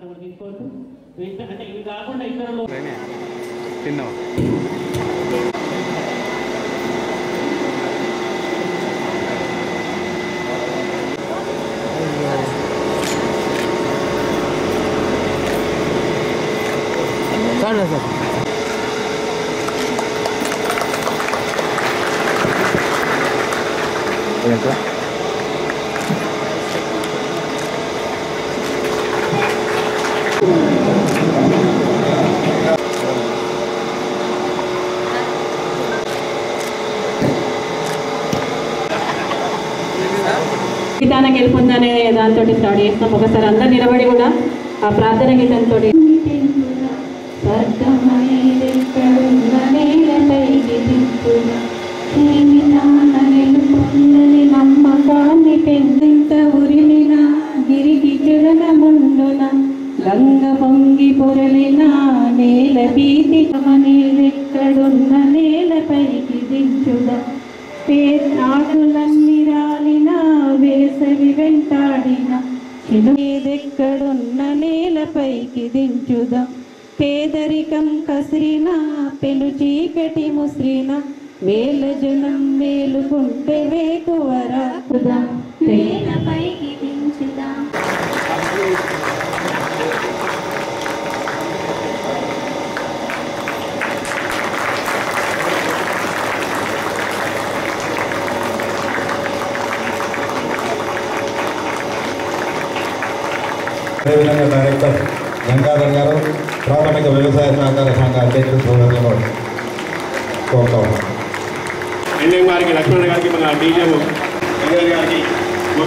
దాంట్లో కూడా తీసుకోవచ్చు వీటి- అంటే ఇవి కాకుండా ఇతరులు తిన్నావా కాదు సార్ ఏంట్రా గీతాన గెలుపొందనే దాంతో స్టార్ట్ చేస్తాం ఒకసారి అందరు నిలబడి కూడా ఆ ప్రార్థన గీతంతో నమ్మకాన్ని పెందింత ఉరిలిన గిరికి చురగముండున గంగ పొంగి పొరలిన నేల భీతి నేలెక్కడున్న నేలపైకి దించుదా ఆకులన్నీ రాలిన వేసవి వెంటాడిన చిలుదెక్కడున్న నేలపైకి దించుదాం పేదరికం కసిరిన పెను చీకటి ముసిరిన వేల జనం మేలుకుంటే వేకువరాకుదాం నేలపైకి దించుదాం అదేవిధంగా డైరెక్టర్ గంగాధర్ గారు ప్రాథమిక వ్యవసాయ సహకార సంఘ అధ్యక్షుడు సోదరులను కోరుతా ఉన్నాను ఎన్ఎం గారికి లక్ష్మణ్ గారికి మన డీజీఎం వెంకయ్య గారికి ఒక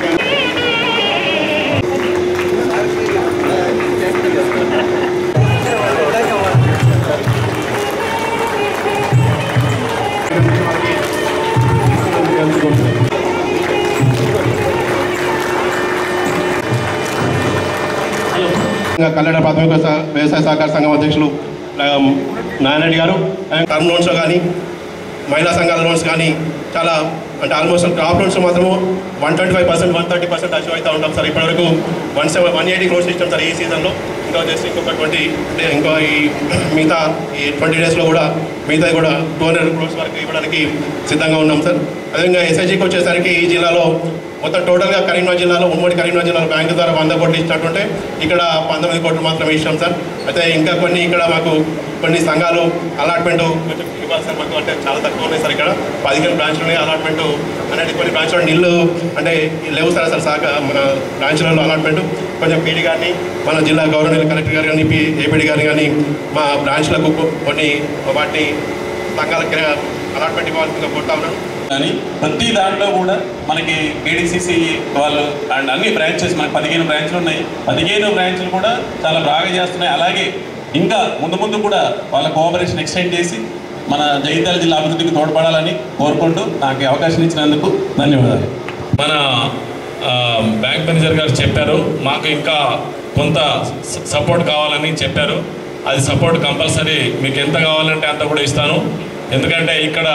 ఇంకా కళ్యాణ ప్రాథమిక సహ- వ్యవసాయ సహకార సంఘం అధ్యక్షులు ఆ, నారాయణ గారు అండ్ టర్మ్ లోన్స్ కానీ మహిళా సంఘాల లోన్స్ కానీ చాలా అంటే ఆల్మోస్ట్ క్రాప్ లోన్స్ మాత్రము one twenty five percent one thirty percent achieve అవుతూ ఉంటాం సార్ ఇప్పటివరకు one seven one eighty crores ఇచ్చాం సార్ ఈ సీజన్లో ఇంకా జస్ట్ ఇంకొక ట్వంటీ అంటే ఇంకా ఈ మిగతా ఈ ట్వంటీ డేస్లో కూడా మిగతా కూడా టూ హండ్రెడ్ క్రోర్స్ వరకు ఇవ్వడానికి సిద్ధంగా ఉన్నాం సార్ అదేవిధంగా ఎస్ఐజీకి వచ్చేసరికి ఈ జిల్లాలో మొత్తం టోటల్గా కరీంనగర్ జిల్లాలో ఉమ్మడి కరీంనగర్ జిల్లాలో బ్యాంకు ద్వారా వంద కోట్లు ఇచ్చినట్టుంటే ఇక్కడ పంతొమ్మిది కోట్లు మాత్రమే ఇచ్చాం సార్ అయితే ఇంకా కొన్ని ఇక్కడ మాకు కొన్ని సంఘాలు అలాట్మెంట్ కొంచెం ఇవ్వాలి సార్ మాకు అంటే చాలా తక్కువ ఉన్నాయి సార్ ఇక్కడ పదిహేను బ్రాంచ్లు ఉన్నాయి అలాట్మెంట్ అనేది కొన్ని బ్రాంచ్లో నీళ్ళు అంటే లేవు సార్ అసలు శాఖ మన బ్రాంచ్లలో అలాట్మెంట్ కొంచెం పీడీ గారిని మన జిల్లా గవర్నర్ కలెక్టర్ గారు కానీ పి ఏపీడీ గారు కానీ మా బ్రాంచ్లకు కొన్ని వాటిని సంఘాలకి అలాట్మెంట్ ఇవ్వాల్సిందిగా కోరుతా ఉన్నాను కానీ ప్రతి దాంట్లో కూడా మనకి కేడీసీసీ వాళ్ళు అండ్ అన్ని బ్రాంచెస్ మనకి పదిహేను బ్రాంచ్లు ఉన్నాయి పదిహేను బ్రాంచ్లు కూడా చాలా బాగా చేస్తున్నాయి అలాగే ఇంకా ముందు ముందు కూడా వాళ్ళ కోఆపరేషన్ ఎక్స్టెండ్ చేసి మన జగిత్యాల జిల్లా అభివృద్ధికి తోడ్పడాలని కోరుకుంటూ నాకు ఈ అవకాశం ఇచ్చినందుకు ధన్యవాదాలు మన ఆ, బ్యాంక్ మేనేజర్ గారు చెప్పారు మాకు ఇంకా కొంత స- సపోర్ట్ కావాలని చెప్పారు అది సపోర్ట్ కంపల్సరీ మీకు ఎంత కావాలంటే అంత కూడా ఇస్తాను ఎందుకంటే ఇక్కడ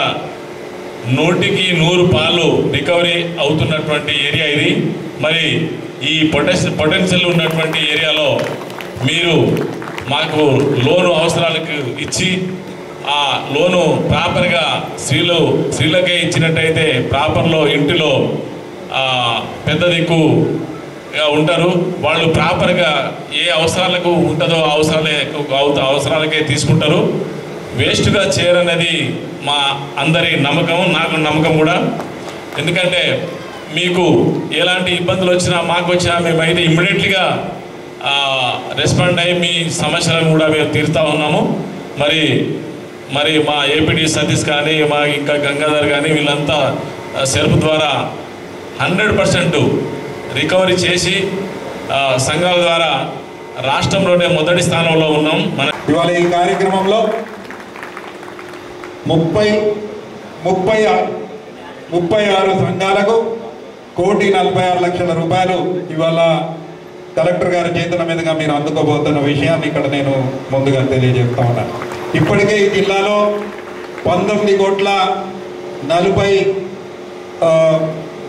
నూటికి నూరు పాలు రికవరీ అవుతున్నటువంటి ఏరియా ఇది మరి ఈ పొటెన్స్ పొటెన్షియల్ ఉన్నటువంటి ఏరియాలో మీరు మాకు లోను అవసరాలకు ఇచ్చి ఆ లోను ప్రాపర్గా స్త్రీలు స్త్రీలకే ఇచ్చినట్టయితే ప్రాపర్లో ఇంటిలో ఆ, పెద్ద దిక్కు గా ఉంటారు వాళ్ళు ప్రాపర్గా ఏ అవసరాలకు ఉంటుందో ఆ అవసరాలే అవ- అవసరాలకే తీసుకుంటారు వేస్ట్గా చేయరనేది మా అందరి నమ్మకం నాకు నమ్మకం కూడా ఎందుకంటే మీకు ఎలాంటి ఇబ్బందులు వచ్చినా మాకు వచ్చినా మేమైతే ఇమ్మీడియట్లీగా రెస్పాండ్ అయ్యి మీ సమస్యలను కూడా మేము తీరుతా ఉన్నాము మరి మరి మా ఏపీడి సతీష్ కానీ మా ఇంకా గంగాధర్ కానీ వీళ్ళంతా ఆ, సెల్ఫ్ ద్వారా హండ్రెడ్ పర్సెంట్ రికవరీ చేసి ఆ, సంఘాల ద్వారా రాష్ట్రంలోనే మొదటి స్థానంలో ఉన్నాం మన ఇవాళ ఈ కార్యక్రమంలో ముప్పై ముప్పై ఆ- ముప్పై ఆరు సంఘాలకు కోటి నలభై ఆరు లక్షల రూపాయలు ఇవాళ కలెక్టర్ గారి చేతుల మీదుగా మీరు అందుకోబోతున్న విషయాన్ని ఇక్కడ నేను ముందుగా తెలియజేస్తా ఉన్నాను ఇప్పటికే ఈ జిల్లాలో పంతొమ్మిది కోట్ల నలభై ఆ,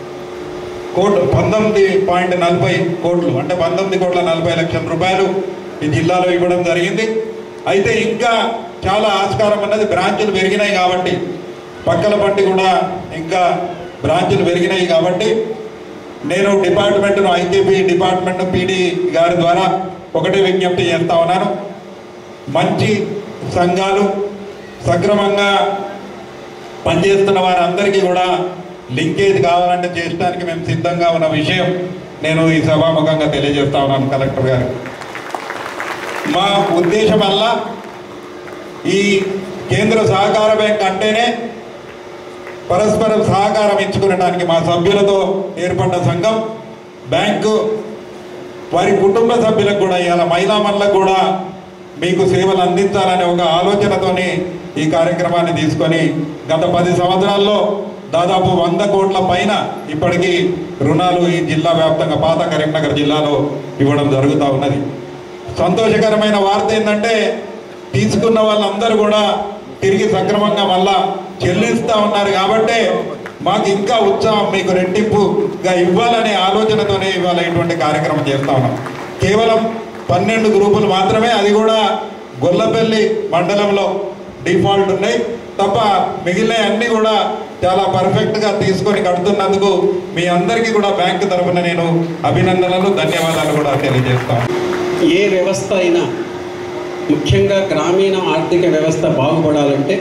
కోట్ పంతొమ్మిది పాయింట్ నలభై కోట్లు అంటే పంతొమ్మిది కోట్ల నలభై లక్షల రూపాయలు ఈ జిల్లాలో ఇవ్వడం జరిగింది అయితే ఇంకా చాలా ఆస్కారం ఉన్నది బ్రాంచులు పెరిగినాయి కాబట్టి పక్కల బట్టి కూడా ఇంకా బ్రాంచులు పెరిగినాయి కాబట్టి నేను డిపార్ట్మెంట్ను ఐకేపీ డిపార్ట్మెంట్ పీడీ గారి ద్వారా ఒకటే విజ్ఞప్తి చేస్తా ఉన్నాను మంచి సంఘాలు సక్రమంగా పనిచేస్తున్న వారందరికీ కూడా లింకేజ్ కావాలంటే చేయడానికి మేము సిద్ధంగా ఉన్న విషయం నేను ఈ సభాముఖంగా తెలియజేస్తా ఉన్నాను కలెక్టర్ గారు మా ఉద్దేశం వల్ల ఈ కేంద్ర సహకార బ్యాంక్ అంటేనే పరస్పరం సహకారం ఇచ్చుకునడానికి మా సభ్యులతో ఏర్పడ్డ సంఘం బ్యాంకు వారి కుటుంబ సభ్యులకు కూడా ఇవాళ మహిళా మనులకు కూడా మీకు సేవలు అందించాలనే ఒక ఆలోచనతోని ఈ కార్యక్రమాన్ని తీసుకొని గత పది సంవత్సరాల్లో దాదాపు వంద కోట్ల పైన ఇప్పటికీ రుణాలు ఈ జిల్లా వ్యాప్తంగా పాత కరీంనగర్ జిల్లాలో ఇవ్వడం జరుగుతూ ఉన్నది సంతోషకరమైన వార్త ఏంటంటే తీసుకున్న వాళ్ళందరూ కూడా తిరిగి సక్రమంగా మళ్ళా చెల్లిస్తూ ఉన్నారు కాబట్టే మాకు ఇంకా ఉత్సాహం మీకు రెట్టింపుగా ఇవ్వాలనే ఆలోచనతోనే ఇవాళ ఇటువంటి కార్యక్రమం చేస్తా ఉన్నాం కేవలం పన్నెండు గ్రూపులు మాత్రమే అది కూడా గొల్లపల్లి మండలంలో డిఫాల్ట్ ఉన్నాయి తప్ప మిగిలిన అన్ని కూడా చాలా పర్ఫెక్ట్గా తీసుకొని కడుతున్నందుకు మీ అందరికీ కూడా బ్యాంకు తరఫున నేను అభినందనలు ధన్యవాదాలు కూడా తెలియజేస్తాను ఏ వ్యవస్థ అయినా ముఖ్యంగా గ్రామీణ ఆర్థిక వ్యవస్థ బాగుపడాలంటే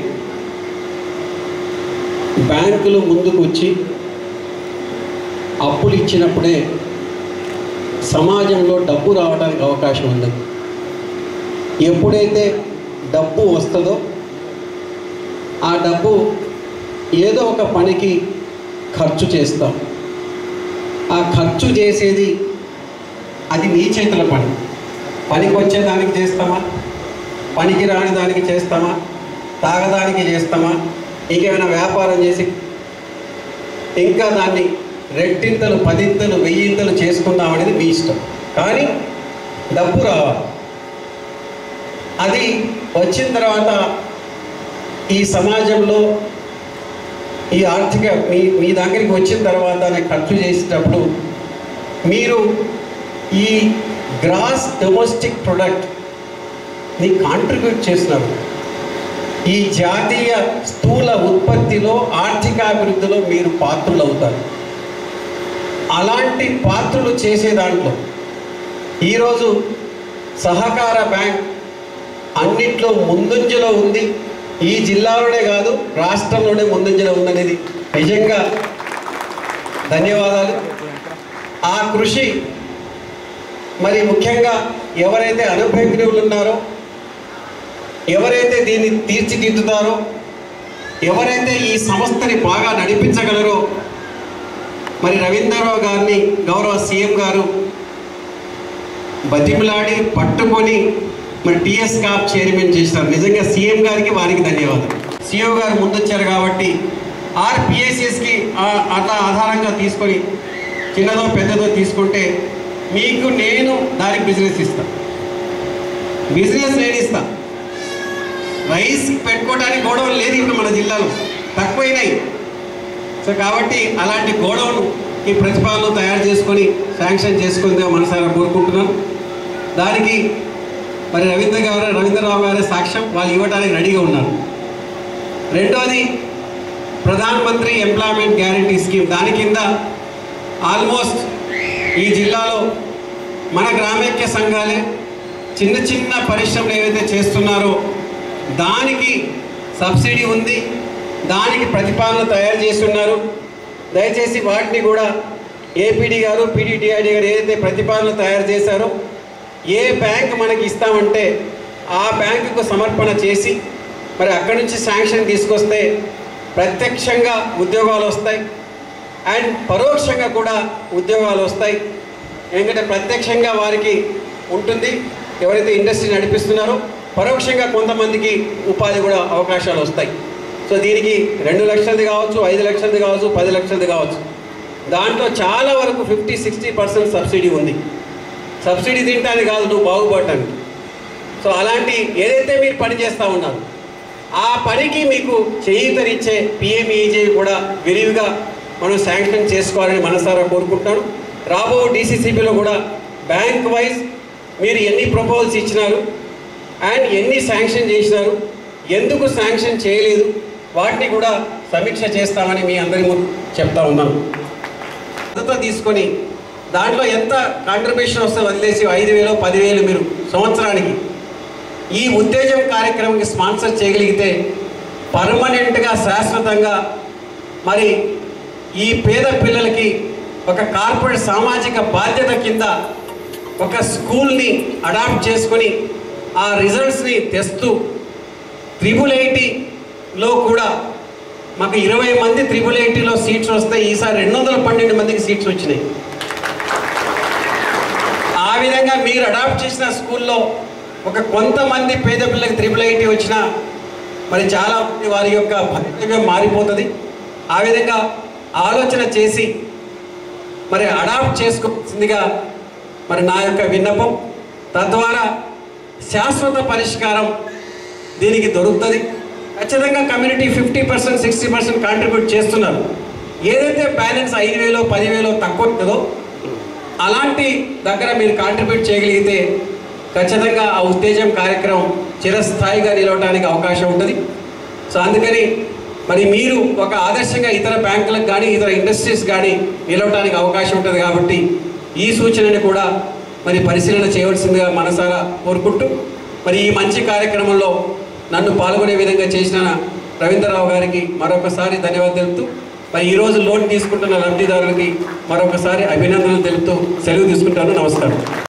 బ్యాంకులు ముందుకు వచ్చి అప్పులు ఇచ్చినప్పుడే సమాజంలో డబ్బు రావడానికి అవకాశం ఉంది ఎప్పుడైతే డబ్బు వస్తుందో ఆ డబ్బు ఏదో ఒక పనికి ఖర్చు చేస్తాం ఆ ఖర్చు చేసేది అది నీ చేతుల పని పనికి వచ్చే దానికి చేస్తామా పనికి రాని దానికి చేస్తామా తాగదానికి చేస్తామా ఇంకేమైనా వ్యాపారం చేసి ఇంకా దాన్ని రెట్టింతలు పదింతలు వెయ్యింతలు చేసుకుందాం అనేది మీ ఇష్టం కానీ డబ్బు రావాలి అది వచ్చిన తర్వాత ఈ సమాజంలో ఈ ఆర్థిక మీ మీ దగ్గరికి వచ్చిన తర్వాత నేను ఖర్చు చేసేటప్పుడు మీరు ఈ గ్రాస్ డొమెస్టిక్ ప్రొడక్ట్ ని కాంట్రిబ్యూట్ చేస్తున్నారు ఈ జాతీయ స్థూల ఉత్పత్తిలో ఆర్థికాభివృద్ధిలో మీరు పాత్రులు అవుతారు అలాంటి పాత్రలు చేసే దాంట్లో ఈరోజు సహకార బ్యాంక్ అన్నిట్లో ముందంజలో ఉంది ఈ జిల్లాలోనే కాదు రాష్ట్రంలోనే ముందంజలో ఉందనేది నిజంగా ధన్యవాదాలు ఆ కృషి మరి ముఖ్యంగా ఎవరైతే అనుభవజ్ఞులు ఉన్నారో ఎవరైతే దీన్ని తీర్చిదిద్దుతారో ఎవరైతే ఈ సంస్థని బాగా నడిపించగలరో మరి రవీంద్రరావు గారిని గౌరవ సీఎం గారు బతిమిలాడి పట్టుకొని మరి టిఎస్ కాప్ చైర్మన్ చేసినారు నిజంగా సీఎం గారికి వారికి ధన్యవాదాలు సీఓ గారు ముందొచ్చారు కాబట్టి ఆర్పిఎస్ఎస్కి అట్లా ఆధారంగా తీసుకొని చిన్నదో పెద్దదో తీసుకుంటే మీకు నేను దానికి బిజినెస్ ఇస్తాను బిజినెస్ నేను ఇస్తా రైస్ పెట్టుకోవడానికి గోడౌన్ లేదు ఇప్పుడు మన జిల్లాలో తక్కువైనాయి సో కాబట్టి అలాంటి గోడౌన్ ఈ ప్రతిపాదనలు తయారు చేసుకొని శాంక్షన్ చేసుకుందిగా మనసారా కోరుకుంటున్నాను దానికి మరి రవీంద్ర గారు రవీంద్రరావు గారి సాక్ష్యం వాళ్ళు ఇవ్వడానికి రెడీగా ఉన్నారు రెండోది ప్రధాన్ మంత్రి ఎంప్లాయ్మెంట్ గ్యారంటీ స్కీమ్ దాని కింద ఆల్మోస్ట్ ఈ జిల్లాలో మన గ్రామైక్య సంఘాలే చిన్న చిన్న పరిశ్రమలు ఏవైతే చేస్తున్నారో దానికి సబ్సిడీ ఉంది దానికి ప్రతిపాదన తయారు చేస్తున్నారు దయచేసి వాటిని కూడా ఏపీడీ గారు పీడీటీఐడి గారు ఏదైతే ప్రతిపాదనలు తయారు చేశారో ఏ బ్యాంక్ మనకి ఇస్తామంటే ఆ బ్యాంకుకు సమర్పణ చేసి మరి అక్కడి నుంచి శాంక్షన్ తీసుకొస్తే ప్రత్యక్షంగా ఉద్యోగాలు వస్తాయి అండ్ పరోక్షంగా కూడా ఉద్యోగాలు వస్తాయి ఎందుకంటే ప్రత్యక్షంగా వారికి ఉంటుంది ఎవరైతే ఇండస్ట్రీ నడిపిస్తున్నారో పరోక్షంగా కొంతమందికి ఉపాధి కూడా అవకాశాలు వస్తాయి సో దీనికి రెండు లక్షలది కావచ్చు ఐదు లక్షలది కావచ్చు పది లక్షలది కావచ్చు దాంట్లో చాలా వరకు ఫిఫ్టీ సిక్స్టీ పర్సెంట్ సబ్సిడీ ఉంది సబ్సిడీ తింటానికి కాదు నువ్వు బాగుపడటానికి సో అలాంటి ఏదైతే మీరు పని చేస్తూ ఉన్నారు ఆ పనికి మీకు చేయూతనిచ్చే పిఎంఈజే కూడా విరివిగా మనం శాంక్షన్ చేసుకోవాలని మనసారా కోరుకుంటాను రాబో డీసీసీబీలో కూడా బ్యాంక్ వైజ్ మీరు ఎన్ని ప్రపోజల్స్ ఇచ్చినారు అండ్ ఎన్ని శాంక్షన్ చేసినారు ఎందుకు శాంక్షన్ చేయలేదు వాటిని కూడా సమీక్ష చేస్తామని మీ అందరి ముందు చెప్తా ఉన్నాను మద్దతు తీసుకొని దాంట్లో ఎంత కాంట్రిబ్యూషన్ వస్తే వదిలేసి ఐదు వేలు పదివేలు మీరు సంవత్సరానికి ఈ ఉత్తేజం కార్యక్రమంకి స్పాన్సర్ చేయగలిగితే పర్మనెంట్గా శాశ్వతంగా మరి ఈ పేద పిల్లలకి ఒక కార్పొరేట్ సామాజిక బాధ్యత కింద ఒక స్కూల్ని అడాప్ట్ చేసుకొని ఆ రిజల్ట్స్ని తెస్తూ త్రిబుల్ ఐటీలో కూడా మాకు ఇరవై మంది త్రిబుల్ ఐటీలో సీట్స్ వస్తాయి ఈసారి రెండు వందల పన్నెండు మందికి సీట్స్ వచ్చినాయి ఆ విధంగా మీరు అడాప్ట్ చేసిన స్కూల్లో ఒక కొంతమంది పేద పిల్లలకి త్రిబుల్ ఐటీ వచ్చినా మరి చాలా మంది వారి యొక్క భవితవ్యం మారిపోతుంది ఆ విధంగా ఆలోచన చేసి మరి అడాప్ట్ చేసుకోవాల్సిందిగా మరి నా యొక్క విన్నపం తద్వారా శాశ్వత పరిష్కారం దీనికి దొరుకుతుంది ఖచ్చితంగా community fifty percent sixty percent contribute చేస్తున్నారు ఏదైతే బ్యాలెన్స్ ఐదు వేలో పదివేలో తక్కువ ఉంటుందో అలాంటి దగ్గర మీరు కాంట్రిబ్యూట్ చేయగలిగితే ఖచ్చితంగా ఆ ఉత్తేజం కార్యక్రమం చిరస్థాయిగా నిలవడానికి అవకాశం ఉంటుంది సో అందుకని మరి మీరు ఒక ఆదర్శంగా ఇతర బ్యాంకులకు కానీ ఇతర ఇండస్ట్రీస్ కానీ నిలవడానికి అవకాశం ఉంటుంది కాబట్టి ఈ సూచనని కూడా మరి పరిశీలన చేయవలసిందిగా మనసారా కోరుకుంటూ మరి ఈ మంచి కార్యక్రమంలో నన్ను పాల్గొనే విధంగా చేసిన రవీంద్రరావు గారికి మరొకసారి ధన్యవాదాలు తెలుపుతూ మరి ఈరోజు లోన్ తీసుకుంటున్న లబ్ధిదారులకి మరొకసారి అభినందనలు తెలుపుతూ సెలవు తీసుకుంటాను నమస్కారం